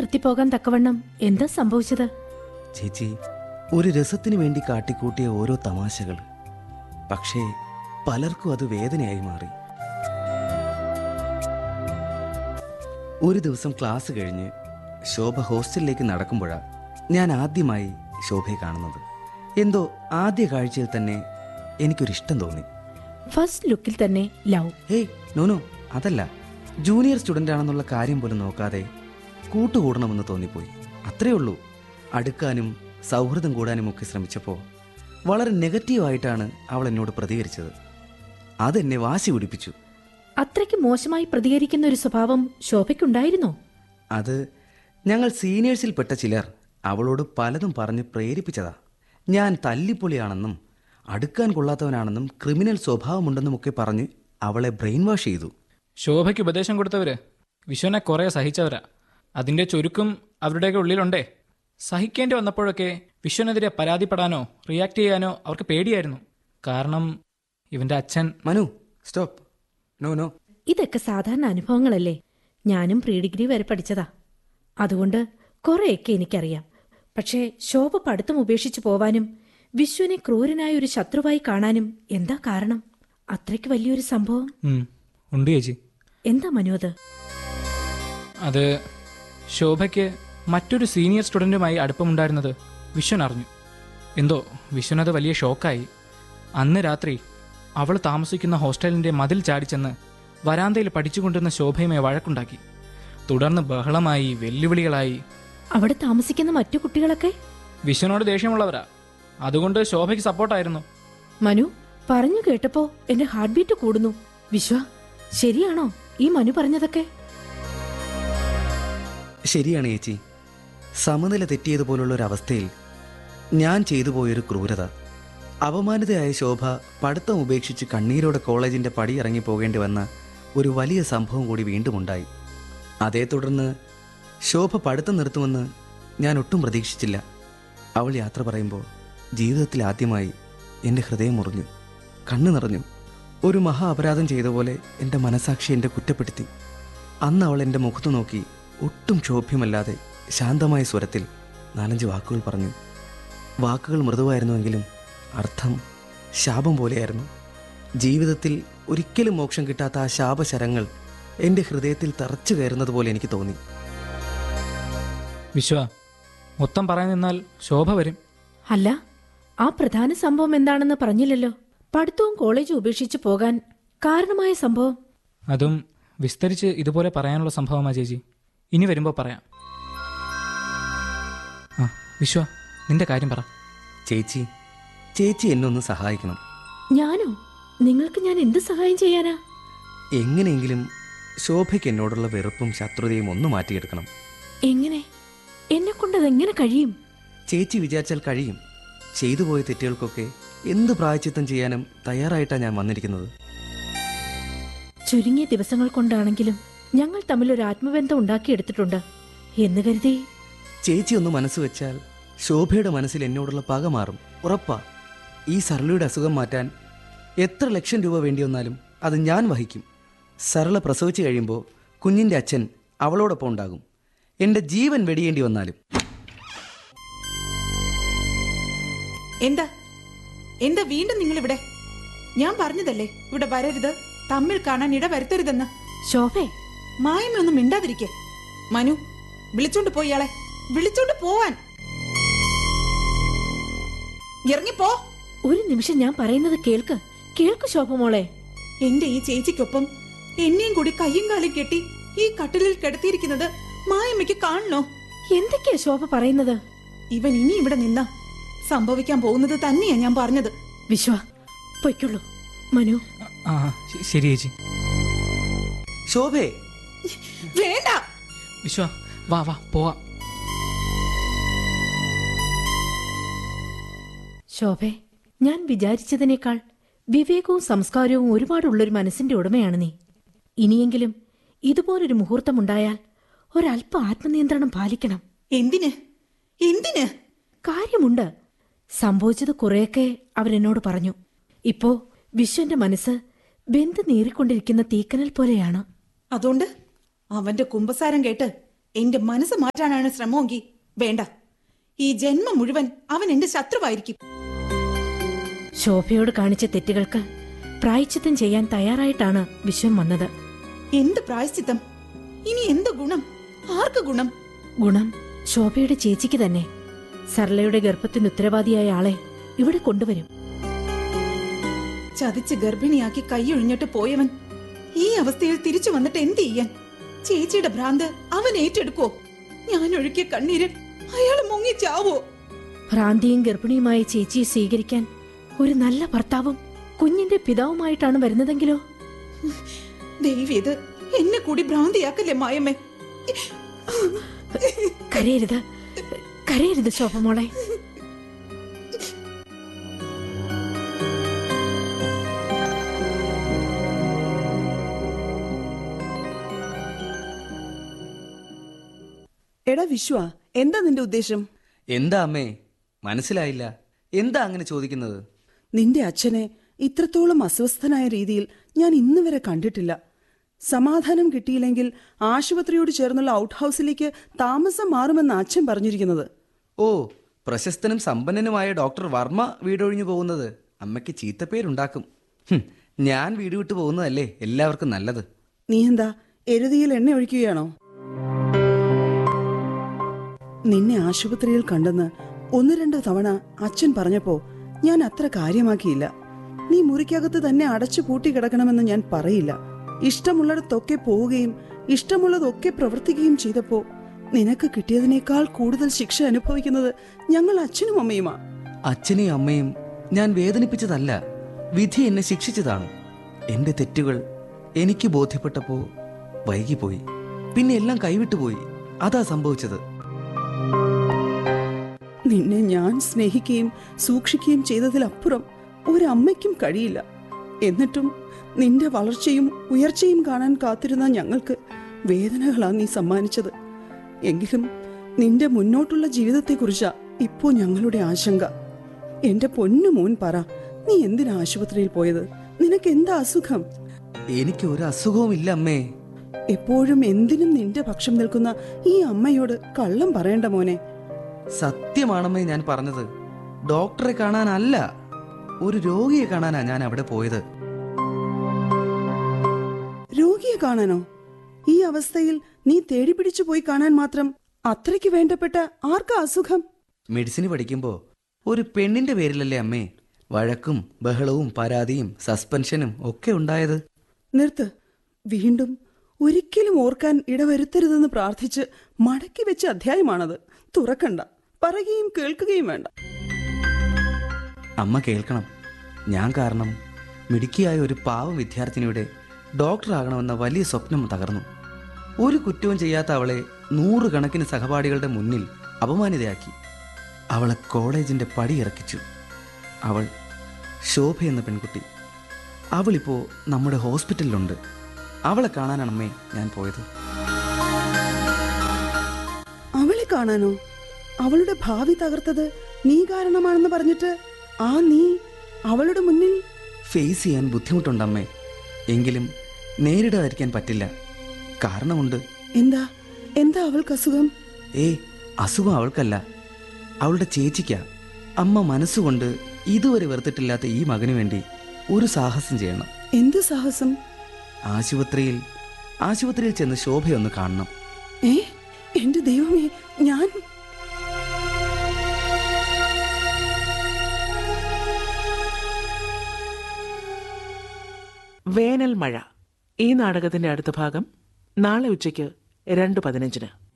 നിർത്തിപ്പോകാൻ തക്കവണ്ണം എന്താ സംഭവിച്ചത് ചേച്ചി ഒരു രസത്തിന് വേണ്ടി കാട്ടിക്കൂട്ടിയ ഓരോ തമാശകൾ പക്ഷേ പലർക്കും അത് വേദനയായി മാറി ഒരു ദിവസം ക്ലാസ് കഴിഞ്ഞ് ശോഭ ഹോസ്റ്റലിലേക്ക് നടക്കുമ്പോഴാണ് ഞാൻ ആദ്യമായി ശോഭയെ കാണുന്നത് എന്തോ ആദ്യ കാഴ്ചയിൽ തന്നെ എനിക്കൊരിഷ്ടം തോന്നി ഫസ്റ്റ് ലുക്കിൽ തന്നെ ലവ് ഹേയ് നോനോ അതല്ല ജൂനിയർ സ്റ്റുഡൻ്റ് ആണെന്നുള്ള കാര്യം പോലും നോക്കാതെ കൂട്ടുകൂടണമെന്ന് തോന്നിപ്പോയി അത്രേ ഉള്ളൂ അടുക്കാനും സൗഹൃദം കൂടാനും ഒക്കെ ശ്രമിച്ചപ്പോൾ വളരെ നെഗറ്റീവായിട്ടാണ് അവൾ എന്നോട് പ്രതികരിച്ചത് അതെന്നെ വാശി പിടിപ്പിച്ചു അത്രയ്ക്ക് മോശമായി പ്രതികരിക്കുന്ന ഒരു സ്വഭാവം ശോഭയ്ക്കുണ്ടായിരുന്നോ അത് ഞങ്ങൾ സീനിയേഴ്സിൽപ്പെട്ട ചിലർ അവളോട് പലതും പറഞ്ഞ് പ്രേരിപ്പിച്ചതാ ഞാൻ തല്ലിപ്പൊളിയാണെന്നും അടുക്കാൻ കൊള്ളാത്തവനാണെന്നും ക്രിമിനൽ സ്വഭാവമുണ്ടെന്നുമൊക്കെ പറഞ്ഞ് അവളെ ബ്രെയിൻ വാഷ് ചെയ്തു ശോഭയ്ക്ക് ഉപദേശം കൊടുത്തവര് വിശ്വനെ കുറെ സഹിച്ചവരാ അതിന്റെ ചുരുക്കം അവരുടെയൊക്കെ ഉള്ളിലുണ്ടേ സഹിക്കേണ്ടി വന്നപ്പോഴൊക്കെ വിശ്വനെതിരെ പരാതിപ്പെടാനോ റിയാക്ട് ചെയ്യാനോ അവർക്ക് പേടിയായിരുന്നു കാരണം ഇവന്റെ അച്ഛൻ മനു സ്റ്റോപ്പ് നോ നോ ഇതൊക്കെ സാധാരണ അനുഭവങ്ങളല്ലേ ഞാനും പ്രീ ഡിഗ്രി വരെ പഠിച്ചതാ അതുകൊണ്ട് കുറെയൊക്കെ എനിക്കറിയാം പക്ഷേ ശോഭ പഠിത്തം ഉപേക്ഷിച്ചു പോവാനും വിശ്വനെ ക്രൂരനായ ഒരു ശത്രുവായി കാണാനും എന്താ കാരണം അത്രയ്ക്ക് വലിയൊരു സംഭവം ഉം, ഉണ്ട് ചേച്ചി എന്താ മനു അത് അത് ശോഭയ്ക്ക് മറ്റൊരു സീനിയർ സ്റ്റുഡൻറ്റുമായി അടുപ്പമുണ്ടായിരുന്നത് വിശ്വൻ അറിഞ്ഞു എന്തോ വിശ്വനത് വലിയ ഷോക്കായി അന്ന് രാത്രി അവൾ താമസിക്കുന്ന ഹോസ്റ്റലിന്റെ മതിൽ ചാടിച്ചെന്ന് വരാന്തയിൽ പഠിച്ചുകൊണ്ടിരുന്ന ശോഭയുമായി വഴക്കുണ്ടാക്കി തുടർന്ന് ബഹളമായി വെല്ലുവിളികളായി അവിടെ താമസിക്കുന്ന മറ്റു കുട്ടികളൊക്കെ വിശ്വനോട് ദേഷ്യമുള്ളവരാ അതുകൊണ്ട് ശോഭയ്ക്ക് സപ്പോർട്ടായിരുന്നു മനു പറഞ്ഞു കേട്ടപ്പോ എന്റെ ഹാർട്ട് ബീറ്റ് കൂടുന്നു വിശ്വ ശരിയാണോ ഈ മനു പറഞ്ഞതൊക്കെ ശരിയാണ് ചേച്ചി സമനില തെറ്റിയതുപോലുള്ള ഒരു അവസ്ഥയിൽ ഞാൻ ചെയ്തു പോയൊരു ക്രൂരത അപമാനിതയായ ശോഭ പഠിത്തം ഉപേക്ഷിച്ച് കണ്ണീരോടെ കോളേജിന്റെ പടി ഇറങ്ങി പോകേണ്ടി വന്ന ഒരു വലിയ സംഭവം കൂടി വീണ്ടും ഉണ്ടായി അതേ തുടർന്ന് ശോഭ പഠിത്തം നിർത്തുമെന്ന് ഞാൻ ഒട്ടും പ്രതീക്ഷിച്ചില്ല അവൾ യാത്ര പറയുമ്പോൾ ജീവിതത്തിൽ ആദ്യമായി എൻ്റെ ഹൃദയം മുറിഞ്ഞു കണ്ണു നിറഞ്ഞു ഒരു മഹാ അപരാധം ചെയ്ത പോലെ എൻ്റെ മനസാക്ഷി എന്നെ കുറ്റപ്പെടുത്തി അന്ന് അവൾ എൻ്റെ മുഖത്ത് നോക്കി ഒട്ടും ക്ഷോഭ്യമല്ലാതെ ശാന്തമായ സ്വരത്തിൽ നാലഞ്ച് വാക്കുകൾ പറഞ്ഞു വാക്കുകൾ മൃദുവായിരുന്നുവെങ്കിലും അർത്ഥം ശാപം പോലെയായിരുന്നു ജീവിതത്തിൽ ഒരിക്കലും മോക്ഷം കിട്ടാത്ത ആ ശാപശരങ്ങൾ എൻ്റെ ഹൃദയത്തിൽ തറച്ചു കയറുന്നത് പോലെ എനിക്ക് തോന്നി വിശ്വ മൊത്തം പറയാൻ നിന്നാൽ ശോഭ വരും അല്ല ആ പ്രധാന സംഭവം എന്താണെന്ന് പറഞ്ഞില്ലല്ലോ പഠിത്തവും കോളേജും ഉപേക്ഷിച്ച് പോകാൻ കാരണമായ സംഭവം അതും വിസ്തരിച്ച് ഇതുപോലെ പറയാനുള്ള സംഭവമാ ചേച്ചി ഇനി വരുമ്പോൾ പറയാം ആ വിശ്വ നിന്റെ കാര്യം പറ ചേച്ചി ചേച്ചി എന്നെ ഒന്ന് സഹായിക്കണം ഞാനോ നിങ്ങൾക്ക് ഞാൻ എന്ത് സഹായം ചെയ്യാനാ എങ്ങനെയെങ്കിലും ശോഭയ്ക്ക് എന്നോടുള്ള വെറുപ്പും ശത്രുതയും ഒന്ന് മാറ്റിയെടുക്കണം എങ്ങനെ എന്നെ കൊണ്ടത് എങ്ങനെ കഴിയും ചേച്ചി വിചാരിച്ചാൽ കഴിയും ചെയ്തു പോയ തെറ്റുകൾക്കൊക്കെ എന്ത് പ്രായച്ചിത്തം ചെയ്യാനും തയ്യാറായിട്ടാണ് ഞാൻ വന്നിരിക്കുന്നത് ചുരുങ്ങിയ ദിവസങ്ങൾ കൊണ്ടാണെങ്കിലും ഞങ്ങൾ തമ്മിൽ ഒരു ആത്മബന്ധം ഉണ്ടാക്കിയെടുത്തിട്ടുണ്ട് എന്ന് കരുതി ചേച്ചി ഒന്ന് മനസ്സ് വെച്ചാൽ ശോഭയുടെ മനസ്സിൽ എന്നോടുള്ള പക മാറും ഉറപ്പാ ഈ സരളയുടെ അസുഖം മാറ്റാൻ എത്ര ലക്ഷം രൂപ വേണ്ടി വന്നാലും അത് ഞാൻ വഹിക്കും സരള പ്രസവിച്ചു കഴിയുമ്പോൾ കുഞ്ഞിൻ്റെ അച്ഛൻ അവളോടൊപ്പം ഉണ്ടാകും എൻ്റെ ജീവൻ വെടിയേണ്ടി വന്നാലും എന്താ എന്താ വീണ്ടും നിങ്ങൾ ഇവിടെ ഞാൻ പറഞ്ഞതല്ലേ ഇവിടെ വരരുത് തമ്മിൽ കാണാൻ ഇട വരുത്തരുതെന്ന് ശോഭേ മായമൊന്നും മിണ്ടാതിരിക്കെ മനു വിളിച്ചോണ്ട് പോയി ഇയാളെ വിളിച്ചോണ്ട് പോവാൻ ഇറങ്ങിപ്പോ ഒരു നിമിഷം ഞാൻ പറയുന്നത് കേൾക്ക് കേൾക്ക് ശോഭ മോളെ എന്റെ ഈ ചേച്ചിക്കൊപ്പം എന്നെയും കൂടി കയ്യും കാലും കെട്ടി ഈ കട്ടിലിൽ കിടത്തിയിരിക്കുന്നത് മായമ്മയ്ക്ക് കാണണോ എന്തൊക്കെയാ ശോഭ പറയുന്നത് ഇവൻ ഇനി ഇവിടെ നിന്ന സംഭവിക്കാൻ പോകുന്നത് തന്നെയാ ഞാൻ പറഞ്ഞത് വിശ്വ പൊയ്ക്കുള്ളൂ മനു ആ ശ- ശരി ചേച്ചി ശോഭേ വേണ്ട വിശ്വ വാ വാ പോവാം ശോഭെ ഞാൻ വിചാരിച്ചതിനേക്കാൾ വിവേകവും സംസ്കാരവും ഒരുപാടുള്ളൊരു മനസ്സിന്റെ ഉടമയാണ് നീ ഇനിയെങ്കിലും ഇതുപോലൊരു മുഹൂർത്തമുണ്ടായാൽ ഒരല്പ ആത്മനിയന്ത്രണം പാലിക്കണം എന്തിന് എന്തിന് കാര്യമുണ്ട് സംഭവിച്ചത് കുറെയൊക്കെ അവരെന്നോട് പറഞ്ഞു ഇപ്പോ വിശ്വന്റെ മനസ്സ് ബന്ധു നീറിക്കൊണ്ടിരിക്കുന്ന തീക്കനൽ പോലെയാണ് അതുകൊണ്ട് അവന്റെ കുമ്പസാരം കേട്ട് എന്റെ മനസ്സ് മാറ്റാനാണ് ശ്രമമെങ്കിൽ വേണ്ട ഈ ജന്മം മുഴുവൻ അവൻ എന്റെ ശത്രുവായിരിക്കും ശോഭയോട് കാണിച്ച തെറ്റുകൾക്ക് പ്രായച്ചിത്തം ചെയ്യാൻ തയ്യാറായിട്ടാണ് വിശ്വം വന്നത് എന്ത് പ്രായശ്ചിത്തം ഇനി എന്ത് ഗുണം ആർക്ക് ഗുണം ഗുണം ശോഭയുടെ ചേച്ചിക്ക് തന്നെ സർലയുടെ ഗർഭത്തിന് ഉത്തരവാദിയായ ആളെ ഇവിടെ കൊണ്ടുവരും ചതിച്ച് ഗർഭിണിയാക്കി കൈയൊഴിഞ്ഞിട്ട് പോയവൻ ഈ അവസ്ഥയിൽ തിരിച്ചു വന്നിട്ട് എന്ത് ചെയ്യാൻ ചേച്ചിയുടെ ഭ്രാന്ത് അവൻ ഏറ്റെടുക്കോ ഞാൻ ഒഴുക്കിയ കണ്ണീര് അയാൾ മുങ്ങി ചാവോ ഭ്രാന്തിയും ഗർഭിണിയുമായ ചേച്ചിയെ സ്വീകരിക്കാൻ ഒരു നല്ല ഭർത്താവും കുഞ്ഞിന്റെ പിതാവുമായിട്ടാണ് വരുന്നതെങ്കിലോ ദൈവീത് എന്നെ കൂടി ഭ്രാന്തിയാക്കല്ലേ മായമ്മേ കരയരുത് കരയരുത് ശോഭ മോളെ എടാ വിശ്വ എന്താ നിന്റെ ഉദ്ദേശം എന്താ അമ്മേ മനസ്സിലായില്ല എന്താ അങ്ങനെ ചോദിക്കുന്നത് നിന്റെ അച്ഛനെ ഇത്രത്തോളം അസ്വസ്ഥനായ രീതിയിൽ ഞാൻ ഇന്ന് വരെ കണ്ടിട്ടില്ല സമാധാനം കിട്ടിയില്ലെങ്കിൽ ആശുപത്രിയോട് ചേർന്നുള്ള ഔട്ട് ഹൗസിലേക്ക് താമസം മാറുമെന്ന് അച്ഛൻ പറഞ്ഞിരിക്കുന്നത് ഓ പ്രശസ്തനും സമ്പന്നനുമായ ഡോക്ടർ വർമ്മ വീടൊഴിഞ്ഞു പോകുന്നത് അമ്മയ്ക്ക് ചീത്തപ്പേരുണ്ടാക്കും ഹും, ഞാൻ വീട് വിട്ടു പോകുന്നതല്ലേ എല്ലാവർക്കും നല്ലത് നീ എന്താ എരുതിയിൽ എണ്ണ ഒഴിക്കുകയാണോ നിന്നെ ആശുപത്രിയിൽ കണ്ടെന്ന് ഒന്ന് രണ്ട് തവണ അച്ഛൻ പറഞ്ഞപ്പോ ഞാൻ അത്ര കാര്യമാക്കിയില്ല നീ മുറിക്കകത്ത് തന്നെ അടച്ചു പൂട്ടി കിടക്കണമെന്ന് ഞാൻ പറയില്ല ഇഷ്ടമുള്ളിടത്തൊക്കെ പോവുകയും ഇഷ്ടമുള്ളതൊക്കെ പ്രവർത്തിക്കുകയും ചെയ്തപ്പോ നിനക്ക് കിട്ടിയതിനേക്കാൾ കൂടുതൽ ശിക്ഷ അനുഭവിക്കുന്നത് ഞങ്ങൾ അച്ഛനും അമ്മയുമാ അച്ഛനെയും അമ്മയും ഞാൻ വേദനിപ്പിച്ചതല്ല വിധി എന്നെ ശിക്ഷിച്ചതാണ് എന്റെ തെറ്റുകൾ എനിക്ക് ബോധ്യപ്പെട്ടപ്പോ വൈകിപ്പോയി പിന്നെ എല്ലാം കൈവിട്ടുപോയി അതാ സംഭവിച്ചത് നിന്നെ ഞാൻ സ്നേഹിക്കുകയും സൂക്ഷിക്കുകയും ചെയ്തതിലപ്പുറം ഒരമ്മയ്ക്കും കഴിയില്ല എന്നിട്ടും നിന്റെ വളർച്ചയും ഉയർച്ചയും കാണാൻ കാത്തിരുന്ന ഞങ്ങൾക്ക് വേദനകളാ നീ സമ്മാനിച്ചത് എങ്കിലും നിന്റെ മുന്നോട്ടുള്ള ജീവിതത്തെക്കുറിച്ചാ ഇപ്പോ ഞങ്ങളുടെ ആശങ്ക എന്റെ പൊന്നു മോൻ പറ നീ എന്തിനാ ആശുപത്രിയിൽ പോയത് നിനക്ക് എന്താ അസുഖം എനിക്ക് ഒരു അസുഖവും ഇല്ല അമ്മേ എപ്പോഴും എന്തിനും നിന്റെ പക്ഷം നിൽക്കുന്ന ഈ അമ്മയോട് കള്ളം പറയണ്ട മോനെ സത്യമാണമ്മേ ഞാൻ പറഞ്ഞത് ഡോക്ടറെ കാണാനല്ല ഒരു രോഗിയെ കാണാനാ ഞാൻ അവിടെ പോയത് രോഗിയെ കാണാനോ ഈ അവസ്ഥയിൽ നീ തേടി പിടിച്ചു പോയി കാണാൻ മാത്രം അത്രയ്ക്ക് വേണ്ടപ്പെട്ട ആർക്കാ അസുഖം മെഡിസിന് പഠിക്കുമ്പോ ഒരു പെണ്ണിന്റെ പേരിലല്ലേ അമ്മേ വഴക്കും ബഹളവും പരാതിയും സസ്പെൻഷനും ഒക്കെ ഉണ്ടായത് നിർത്ത് വീണ്ടും ഒരിക്കലും ഓർക്കാൻ ഇടവരുത്തരുതെന്ന് പ്രാർത്ഥിച്ച് മടക്കി വെച്ച അധ്യായമാണത് തുറക്കണ്ട പറയുകയും കേൾക്കുകയും വേണ്ട അമ്മ കേൾക്കണം ഞാൻ കാരണം മിടുക്കിയായ ഒരു പാവം വിദ്യാർത്ഥിനിയുടെ ഡോക്ടറാകണമെന്ന വലിയ സ്വപ്നം തകർന്നു ഒരു കുറ്റവും ചെയ്യാത്ത അവളെ നൂറുകണക്കിന് സഹപാഠികളുടെ മുന്നിൽ അപമാനിതയാക്കി അവളെ കോളേജിന്റെ പടി ഇറക്കിച്ചു അവൾ ശോഭ എന്ന പെൺകുട്ടി അവളിപ്പോ നമ്മുടെ ഹോസ്പിറ്റലിലുണ്ട് അവളെ കാണാനാണ് അമ്മേ ഞാൻ പോയത് അവളെ കാണാനോ അവളുടെ ഭാവി തകർത്തത് നീ കാരണമാണെന്ന് പറഞ്ഞിട്ട് ആ നീ അവളുടെ മുന്നിൽ ഫേസ് ചെയ്യാൻ ബുദ്ധിമുട്ടുണ്ടമ്മേ എങ്കിലും നേരിടാതിരിക്കാൻ പറ്റില്ല കാരണമുണ്ട് എന്താ എന്താ അവൾക്ക് അസുഖം ഏ അസുഖം അവൾക്കല്ല അവളുടെ ചേച്ചിക്കാ അമ്മ മനസ്സുകൊണ്ട് ഇതുവരെ വെറുത്തിട്ടില്ലാത്ത ഈ മകന് വേണ്ടി ഒരു സാഹസം ചെയ്യണം എന്ത് സാഹസം ആശുപത്രിയിൽ ആശുപത്രിയിൽ ചെന്ന് ശോഭയൊന്ന് കാണണം ഏ എന്റെ ദൈവമേ ഞാൻ വേനൽ മഴ ഈ നാടകത്തിന്റെ അടുത്ത ഭാഗം നാളെ ഉച്ചയ്ക്ക് രണ്ട് പതിനഞ്ചിന്